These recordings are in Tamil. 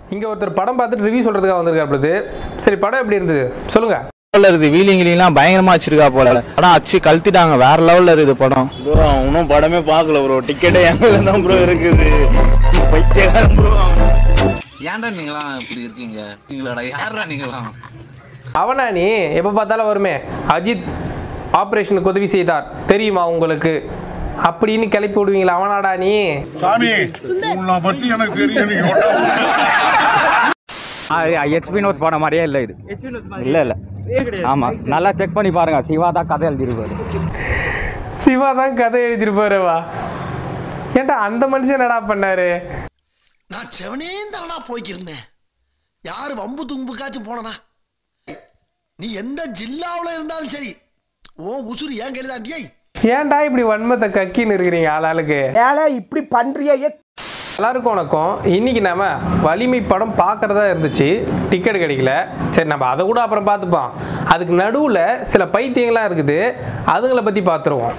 இங்கே ஒருத்தர் படம் பார்த்துட்டு ரிவ்யூ சொல்கிறதுக்காக வந்திருக்காரு சரி படம் எப்படி இருந்தது சொல்லுங்கள் லெவல்ல இருக்குது வீலிங் கிளிங்லாம் பயங்கரமா வச்சிருக்கா போல படம் அச்சு கழத்திட்டாங்க வேற லெவல்ல இருக்குது படம் ப்ரோ இன்னும் படமே பார்க்கல ப்ரோ டிக்கெட்டே எங்க தான் ப்ரோ இருக்குது பைத்தியக்காரன் ப்ரோ ஏன்டா நீங்களாம் இப்படி இருக்கீங்க நீங்களோட யாரா நீங்களாம் அவனா நீ எப்போ பார்த்தாலும் வருமே அஜித் ஆப்ரேஷனுக்கு உதவி செய்தார் தெரியுமா உங்களுக்கு அப்படின்னு கிளப்பி விடுவீங்களா அவனாடா நீ சாமி உன்னை பத்தி எனக்கு தெரியும் நீங்க ஹெச் வினோத் படம் மாதிரியே இல்லை இது இல்லை இல்லை ஆமா நல்லா செக் பண்ணி பாருங்க சிவா தான் கதை எழுதிருப்பாரு சிவா தான் கதை எழுதிருப்பாருவா ஏன்டா அந்த மனுஷன் என்னடா பண்ணாரு நான் செவனே தானா போய்க்கிருந்தேன் யாரு வம்பு தும்புக்காச்சும் போனனா நீ எந்த ஜில்லாவுல இருந்தாலும் சரி ஓ உசுறு ஏன் கையில தாண்டியை ஏன்டா இப்படி வன்மத்தை கக்கின்னு இருக்கிறீங்க ஆளாளுக்கு இப்படி பண்றியே எல்லாருக்கும் வணக்கம் இன்னைக்கு நாம வலிமை படம் பார்க்கறதா இருந்துச்சு டிக்கெட் கிடைக்கல சரி நம்ம அதை கூட அப்புறம் பார்த்துப்போம் அதுக்கு நடுவில் சில பைத்தியங்கள்லாம் இருக்குது அதுங்களை பற்றி பார்த்துருவோம்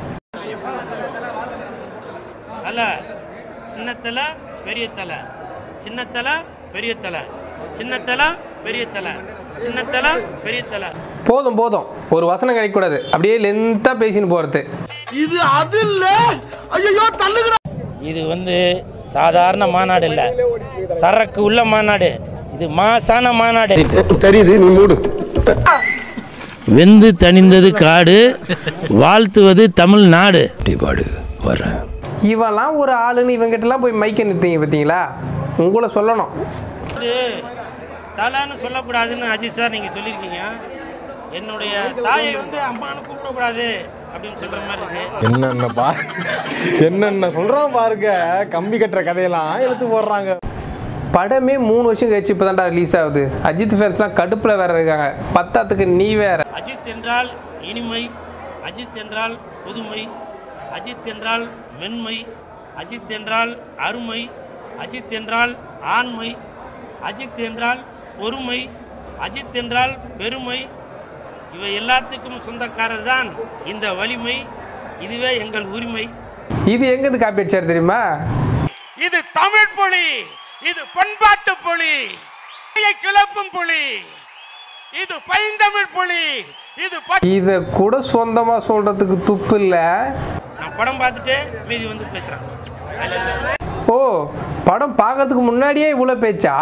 தலை சின்ன தலை பெரிய தலை சின்ன தலை பெரிய தலை சின்ன தலை பெரிய தலை சின்ன தலை பெரிய தலை போதும் போதும் ஒரு வசனம் கிடைக்கக்கூடாது அப்படியே லென்த்தாக பேசின்னு போகிறது இது அது இல்ல ஐயோ தள்ளுகிற இது வந்து சாதாரண மாநாடு இல்லை சரக்கு உள்ள மாநாடு இது மாசான மாநாடு தெரியுது நீ மூடு வெந்து தணிந்தது காடு வாழ்த்துவது தமிழ்நாடு இவெல்லாம் ஒரு ஆளுன்னு இவங்கிட்டலாம் போய் மைக்க நிறுத்தீங்க பார்த்தீங்களா உங்களை சொல்லணும் இது தலைன்னு சொல்லக்கூடாதுன்னு அஜித் சார் நீங்க சொல்லியிருக்கீங்க என்னுடைய தாயை வந்து அம்மான்னு கூப்பிடக்கூடாது அப்படின்னு சொல்ற மாதிரி இருக்கு என்னென்ன பா என்னென்ன சொல்றான் பாருங்க கம்பி கட்டுற கதையெல்லாம் எடுத்து போடுறாங்க படமே மூணு வருஷம் கழிச்சு இப்போ தான்டா ரிலீஸ் ஆகுது அஜித் ஃபேன்ஸ்லாம் கடுப்பில் வேற இருக்காங்க பத்தாத்துக்கு நீ வேற அஜித் என்றால் இனிமை அஜித் என்றால் புதுமை அஜித் என்றால் மென்மை அஜித் என்றால் அருமை அஜித் என்றால் ஆண்மை அஜித் என்றால் பொறுமை அஜித் என்றால் பெருமை இவை எல்லாத்துக்கும் சொந்தக்காரர் தான் இந்த வலிமை இதுவே எங்கள் உரிமை இது எங்கேருந்து காப்பி அடிச்சார் தெரியுமா இது தமிழ் புலி இது பண்பாட்டு புலி கிளப்பும் புலி இது பைந்தமிழ் புலி இது இதை கூட சொந்தமாக சொல்கிறதுக்கு துப்பு இல்லை நான் படம் பார்த்துட்டு மீதி வந்து பேசுறேன் ஓ படம் பார்க்கறதுக்கு முன்னாடியே இவ்வளோ பேச்சா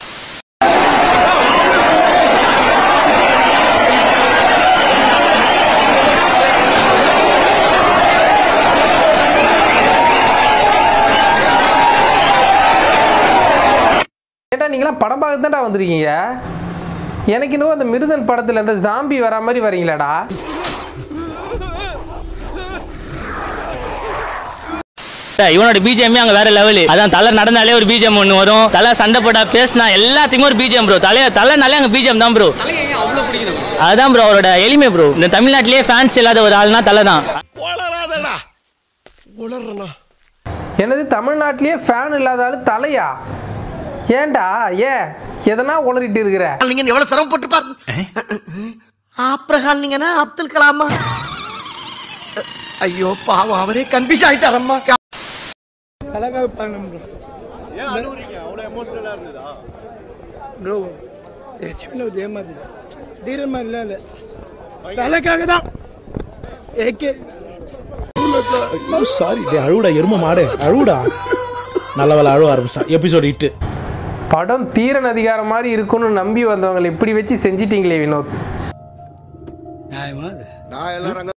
ஏட்டா நீங்களாம் படம் பார்க்க தான்டா வந்திருக்கீங்க எனக்கு இன்னும் அந்த மிருதன் படத்தில் அந்த ஜாம்பி வரா மாதிரி வரீங்களாடா இவனோட பிஜிஎம் அங்க வேற லெவல் அதான் தலை நடந்தாலே ஒரு பிஜிஎம் ஒண்ணு வரும் தலை சண்டை போட்டா பேசினா எல்லாத்துக்குமே ஒரு பிஜிஎம் ப்ரோ தலைய தலைனாலே அங்க பிஜிஎம் தான் ப்ரோ அதான் ப்ரோ அவரோட எளிமை ப்ரோ இந்த தமிழ்நாட்டிலேயே ஃபேன்ஸ் இல்லாத ஒரு ஆள்னா தலை தான் உளறாதடா உளறனா என்னது தமிழ்நாட்டிலேயே ஃபேன் இல்லாத ஆளு தலையா ஏன்டா ஏன் எதனா உளறிட்டு இருக்கிற நீங்க எவ்வளவு சிரமப்பட்டு பாரு ஆப்ரஹால் நீங்கன்னா அப்துல் கலாமா ஐயோ பாவம் அவரே கன்ஃபியூஸ் ஆயிட்டாரம்மா ப்ரோ ஹெச்பியில் ஏமாத்து தீரன் மாதிரிலாம் இல்லை தலைக்காக தான் ஏகே சாரி டே அழுவுடா எரும மாடு அழுவுடா நல்ல வேலை அழுவ ஆரம்பிச்சிட்டான் எபிசோட் இட்டு படம் தீரன் அதிகாரம் மாதிரி இருக்கும்னு நம்பி வந்தவங்களை இப்படி வச்சு செஞ்சிட்டீங்களே வினோத் நான் எல்லாரும்